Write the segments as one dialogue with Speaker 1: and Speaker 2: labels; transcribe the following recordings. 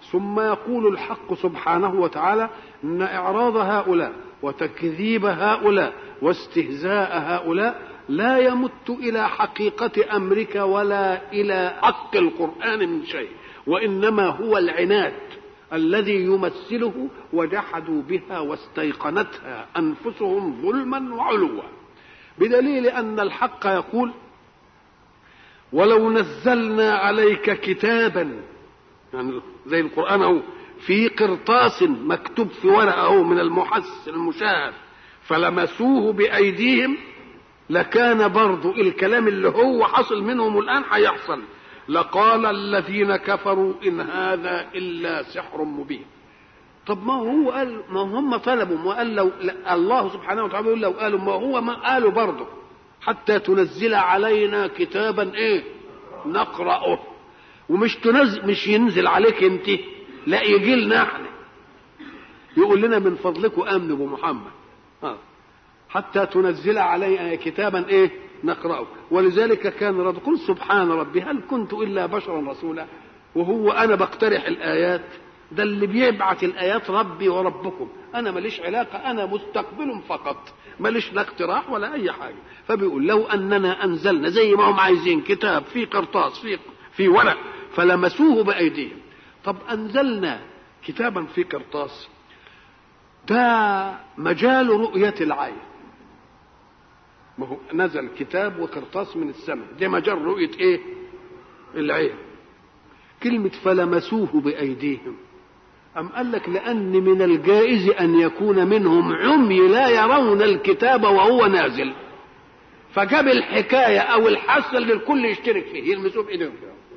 Speaker 1: ثم يقول الحق سبحانه وتعالى ان اعراض هؤلاء وتكذيب هؤلاء واستهزاء هؤلاء لا يمت الى حقيقه امرك ولا الى حق القران من شيء وانما هو العناد الذي يمثله وجحدوا بها واستيقنتها انفسهم ظلما وعلوا بدليل ان الحق يقول ولو نزلنا عليك كتابا يعني زي القران اهو في قرطاس مكتوب في ورقه اهو من المحسن المشاهد فلمسوه بايديهم لكان برضو الكلام اللي هو حصل منهم الان هيحصل لقال الذين كفروا ان هذا الا سحر مبين طب ما هو قال ما هم طلبوا ما قال لو الله سبحانه وتعالى يقول لو قالوا ما هو ما قالوا برضه حتى تنزل علينا كتابا ايه نقرأه ومش تنزل مش ينزل عليك انت لا يجي لنا احنا يقول لنا من فضلكم امنوا بمحمد آه. حتى تنزل علينا كتابا ايه نقرأه ولذلك كان رد قل سبحان ربي هل كنت إلا بشرا رسولا وهو أنا بقترح الآيات ده اللي بيبعت الآيات ربي وربكم أنا ماليش علاقة أنا مستقبل فقط ماليش لا اقتراح ولا أي حاجة فبيقول لو أننا أنزلنا زي ما هم عايزين كتاب في قرطاس في في ورق فلمسوه بأيديهم طب أنزلنا كتابا في قرطاس ده مجال رؤية العين ما هو نزل كتاب وقرطاس من السماء ده مجال رؤية ايه العين كلمة فلمسوه بأيديهم أم قال لك لأن من الجائز أن يكون منهم عمي لا يرون الكتاب وهو نازل فجاب الحكاية أو الحاسة اللي الكل يشترك فيه يلمسوه بإيديهم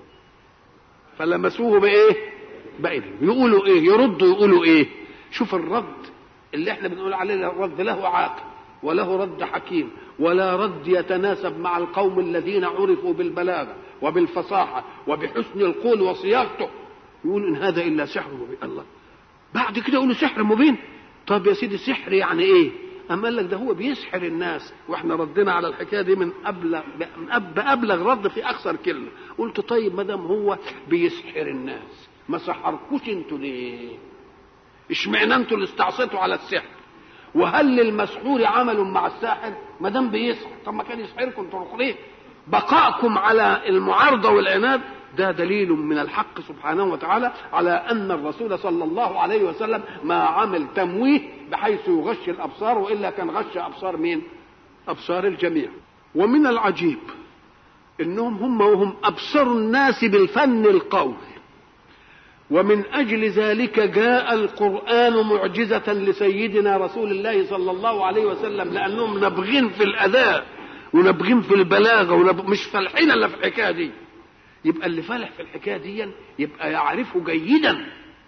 Speaker 1: فلمسوه بإيه؟ بأيديهم يقولوا إيه؟ يردوا يقولوا إيه؟ شوف الرد اللي احنا بنقول عليه الرد له عاقل وله رد حكيم ولا رد يتناسب مع القوم الذين عرفوا بالبلاغه وبالفصاحه وبحسن القول وصياغته يقول ان هذا الا سحر مبين الله بعد كده يقولوا سحر مبين طب يا سيدي سحر يعني ايه أما قال لك ده هو بيسحر الناس واحنا ردنا على الحكايه دي من ابلغ من ابلغ رد في اكثر كلمه قلت طيب ما دام هو بيسحر الناس ما سحركوش انتوا ليه اشمعنى انتوا اللي استعصيتوا على السحر وهل للمسحور عمل مع الساحر ما دام بيسحر طب ما كان يسحركم تروحوا ليه بقاءكم على المعارضه والعناد ده دليل من الحق سبحانه وتعالى على ان الرسول صلى الله عليه وسلم ما عمل تمويه بحيث يغش الابصار والا كان غش ابصار مين؟ ابصار الجميع. ومن العجيب انهم هم وهم ابصر الناس بالفن القول. ومن اجل ذلك جاء القران معجزه لسيدنا رسول الله صلى الله عليه وسلم لانهم نابغين في الاداء ونابغين في البلاغه ونب... مش فالحين الا في الحكايه دي. يبقى اللي فالح في الحكايه دي يبقى يعرفه جيدا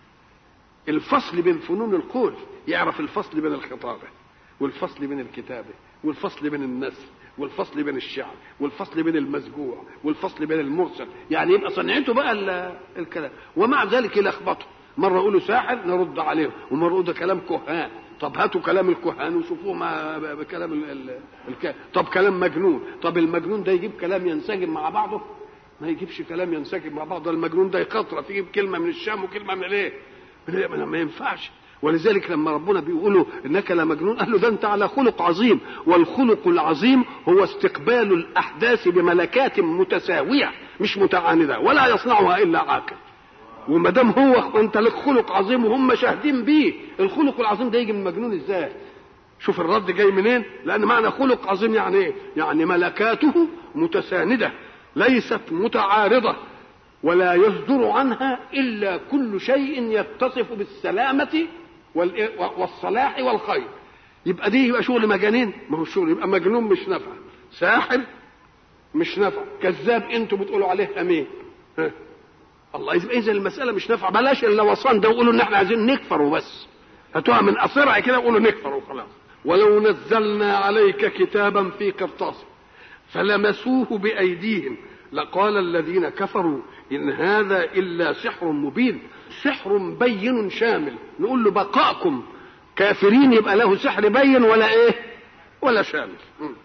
Speaker 1: الفصل بين فنون القول يعرف الفصل بين الخطابه والفصل بين الكتابه والفصل بين النثر والفصل بين الشعر والفصل بين المسجوع والفصل بين المرسل يعني يبقى صنعته بقى الكلام ومع ذلك يلخبطه مره يقولوا ساحر نرد عليهم ومره يقولوا ده كلام كهان طب هاتوا كلام الكهان وشوفوه مع بكلام ال... ال... الك... طب كلام مجنون طب المجنون ده يجيب كلام ينسجم مع بعضه ما يجيبش كلام ينسجم مع بعض المجنون ده يقطرة يجيب كلمة من الشام وكلمة من الايه؟ من ما ينفعش ولذلك لما ربنا بيقولوا انك لمجنون قال له ده انت على خلق عظيم والخلق العظيم هو استقبال الاحداث بملكات متساويه مش متعانده ولا يصنعها الا عاقل وما دام هو انت لك خلق عظيم وهم شاهدين بيه الخلق العظيم ده يجي من مجنون ازاي شوف الرد جاي منين لان معنى خلق عظيم يعني ايه يعني ملكاته متسانده ليست متعارضه ولا يصدر عنها الا كل شيء يتصف بالسلامه والصلاح والخير يبقى دي يبقى شغل مجانين ما هو شغل يبقى مجنون مش نافع ساحر مش نافع كذاب انتوا بتقولوا عليه امين ها. الله اذا المساله مش نافعه بلاش الا وصان ده وقولوا ان احنا عايزين نكفر وبس هاتوها من اصرع كده وقولوا نكفر وخلاص ولو نزلنا عليك كتابا في قرطاس فلمسوه بايديهم لقال الذين كفروا ان هذا الا سحر مبين سحر بين شامل نقول له بقاءكم كافرين يبقى له سحر بين ولا ايه ولا شامل